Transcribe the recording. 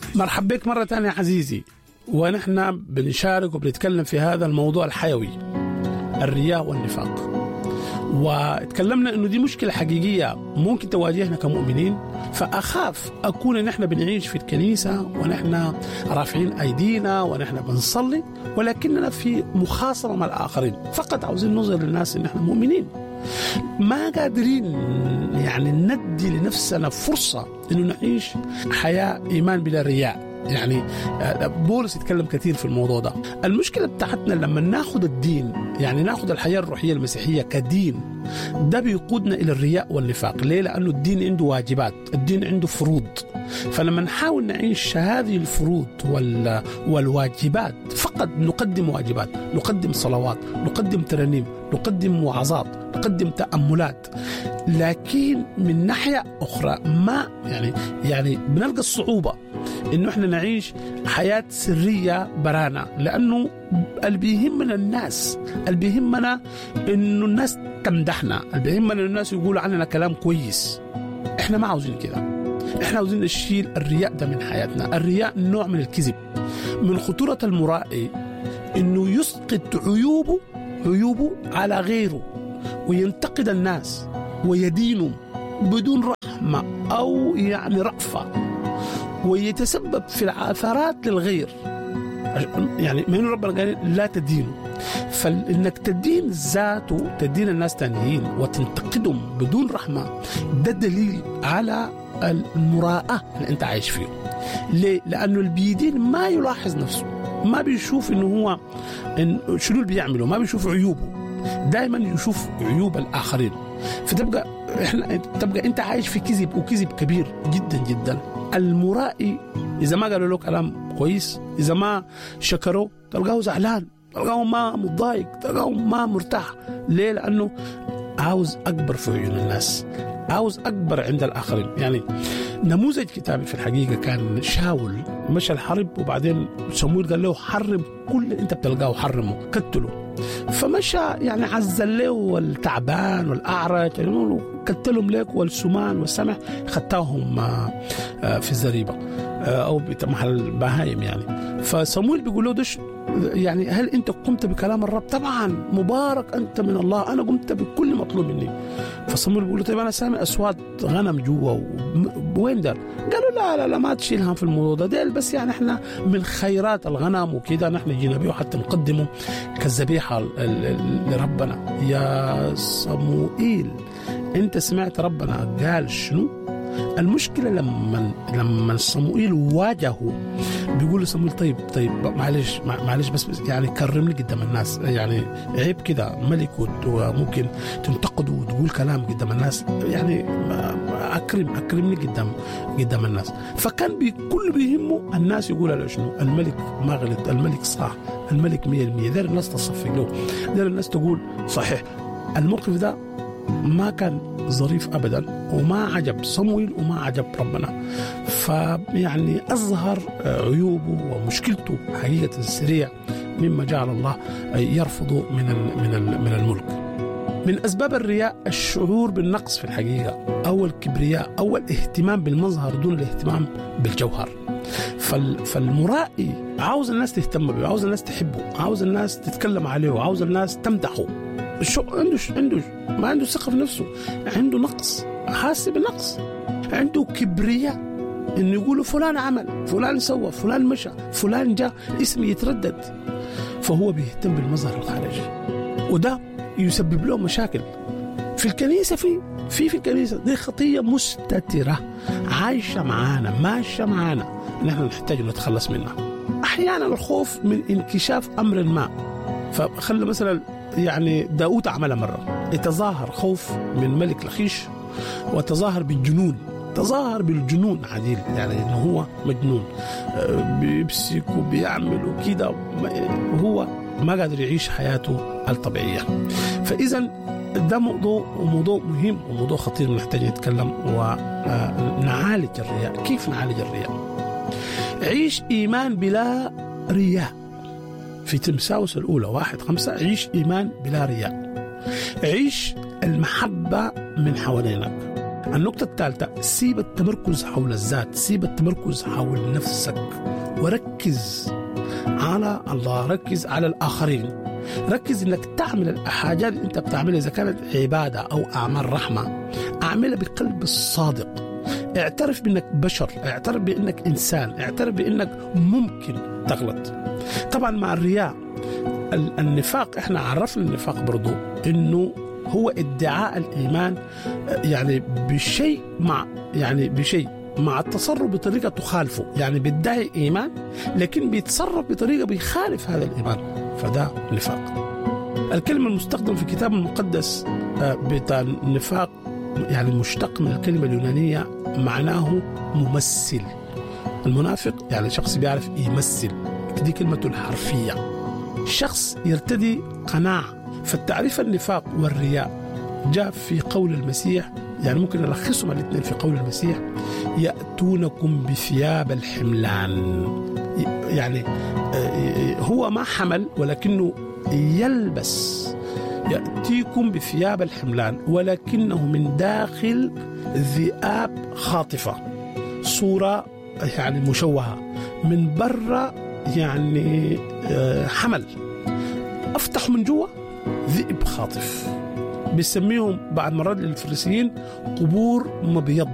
مرحبا بك مرة ثانية عزيزي ونحن بنشارك وبنتكلم في هذا الموضوع الحيوي الرياء والنفاق وتكلمنا انه دي مشكله حقيقيه ممكن تواجهنا كمؤمنين فاخاف اكون نحن بنعيش في الكنيسه ونحن رافعين ايدينا ونحن بنصلي ولكننا في مخاصمه مع الاخرين فقط عاوزين نظهر للناس ان احنا مؤمنين ما قادرين يعني ندي لنفسنا فرصه انه نعيش حياه ايمان بلا رياء يعني بولس يتكلم كثير في الموضوع ده المشكلة بتاعتنا لما ناخد الدين يعني ناخد الحياة الروحية المسيحية كدين ده بيقودنا إلى الرياء والنفاق ليه؟ لأنه الدين عنده واجبات الدين عنده فروض فلما نحاول نعيش هذه الفروض وال... والواجبات فقط نقدم واجبات نقدم صلوات نقدم ترانيم نقدم وعظات نقدم تأملات لكن من ناحية أخرى ما يعني يعني بنلقى الصعوبة انه احنا نعيش حياه سريه برانا لانه اللي بيهمنا الناس اللي بيهمنا انه الناس تمدحنا اللي بيهمنا انه الناس يقولوا عننا كلام كويس احنا ما عاوزين كده احنا عاوزين نشيل الرياء ده من حياتنا الرياء نوع من الكذب من خطوره المرائي انه يسقط عيوبه عيوبه على غيره وينتقد الناس ويدينهم بدون رحمه او يعني رأفه ويتسبب في العثرات للغير يعني ما انه ربنا قال لا تدينوا فانك تدين ذاته تدين الناس تانيين وتنتقدهم بدون رحمه ده دليل على المراءة اللي انت عايش فيه ليه؟ لانه اللي بيدين ما يلاحظ نفسه ما بيشوف انه هو إن شنو اللي بيعمله ما بيشوف عيوبه دائما يشوف عيوب الاخرين فتبقى احنا تبقى انت عايش في كذب وكذب كبير جدا جدا المرائي اذا ما قالوا له كلام كويس اذا ما شكروه تلقاه زعلان تلقاه ما متضايق تلقاه ما مرتاح ليه لانه عاوز اكبر في عيون الناس عاوز اكبر عند الاخرين يعني نموذج كتابي في الحقيقه كان شاول مشى الحرب وبعدين سمويل قال له حرم كل اللي انت بتلقاه حرمه قتله فمشى يعني عزل له التعبان والاعرج قتلهم لك والسمان والسمح خدتهم في الزريبه او محل البهايم يعني فصمويل بيقول له دش يعني هل انت قمت بكلام الرب؟ طبعا مبارك انت من الله انا قمت بكل مطلوب مني فصمويل بيقول له طيب انا سامع اصوات غنم جوا وين ده؟ قالوا لا لا لا ما تشيلهم في الموضوع ده ديل بس يعني احنا من خيرات الغنم وكده نحن جينا بيه حتى نقدمه كالذبيحه لربنا يا صموئيل انت سمعت ربنا قال شنو؟ المشكلة لما لما صموئيل واجهه بيقول لصموئيل طيب طيب معلش معلش بس, بس يعني كرمني قدام الناس يعني عيب كده ملك وممكن تنتقده وتقول كلام قدام الناس يعني اكرم اكرمني قدام قدام الناس فكان بكل بيهمه الناس يقول له شنو الملك ما غلط الملك صح الملك 100% دار الناس تصفق له دار الناس تقول صحيح الموقف ده ما كان ظريف ابدا وما عجب صمويل وما عجب ربنا فيعني اظهر عيوبه ومشكلته حقيقه السريع مما جعل الله يرفضه من من من الملك من اسباب الرياء الشعور بالنقص في الحقيقه او الكبرياء او الاهتمام بالمظهر دون الاهتمام بالجوهر فالمرائي عاوز الناس تهتم به عاوز الناس تحبه عاوز الناس تتكلم عليه عاوز الناس تمدحه شو عنده عنده ما عنده ثقه في نفسه عنده نقص حاسس بالنقص عنده كبرياء انه يقولوا فلان عمل فلان سوى فلان مشى فلان جاء اسمي يتردد فهو بيهتم بالمظهر الخارجي وده يسبب له مشاكل في الكنيسه في في في الكنيسه دي خطيه مستتره عايشه معانا ماشيه معانا نحن نحتاج نتخلص منها احيانا الخوف من انكشاف امر ما فخلى مثلا يعني داود عملها مرة يتظاهر خوف من ملك لخيش وتظاهر بالجنون تظاهر بالجنون عديل يعني انه هو مجنون بيمسك وبيعمل وكده وهو ما قادر يعيش حياته الطبيعية فإذا ده موضوع موضوع مهم وموضوع خطير نحتاج نتكلم ونعالج الرياء كيف نعالج الرياء عيش إيمان بلا رياء في تمساوس الأولى واحد خمسة عيش إيمان بلا رياء عيش المحبة من حوالينك النقطة الثالثة سيب التمركز حول الذات سيب التمركز حول نفسك وركز على الله ركز على الآخرين ركز انك تعمل الحاجات اللي انت بتعملها اذا كانت عباده او اعمال رحمه اعملها بقلب الصادق اعترف بانك بشر اعترف بانك انسان اعترف بانك ممكن تغلط طبعا مع الرياء النفاق احنا عرفنا النفاق برضو انه هو ادعاء الايمان يعني بشيء مع يعني بشيء مع التصرف بطريقه تخالفه يعني بيدعي ايمان لكن بيتصرف بطريقه بيخالف هذا الايمان فده نفاق الكلمه المستخدمه في الكتاب المقدس بتاع النفاق يعني مشتق من الكلمه اليونانيه معناه ممثل المنافق يعني شخص بيعرف يمثل دي كلمته الحرفيه شخص يرتدي قناعه فالتعريف النفاق والرياء جاء في قول المسيح يعني ممكن نلخصهم الاثنين في قول المسيح يأتونكم بثياب الحملان يعني هو ما حمل ولكنه يلبس يأتيكم بثياب الحملان ولكنه من داخل ذئاب خاطفة صورة يعني مشوهة من برا يعني حمل أفتح من جوا ذئب خاطف بيسميهم بعد مرات للفريسيين قبور مبيض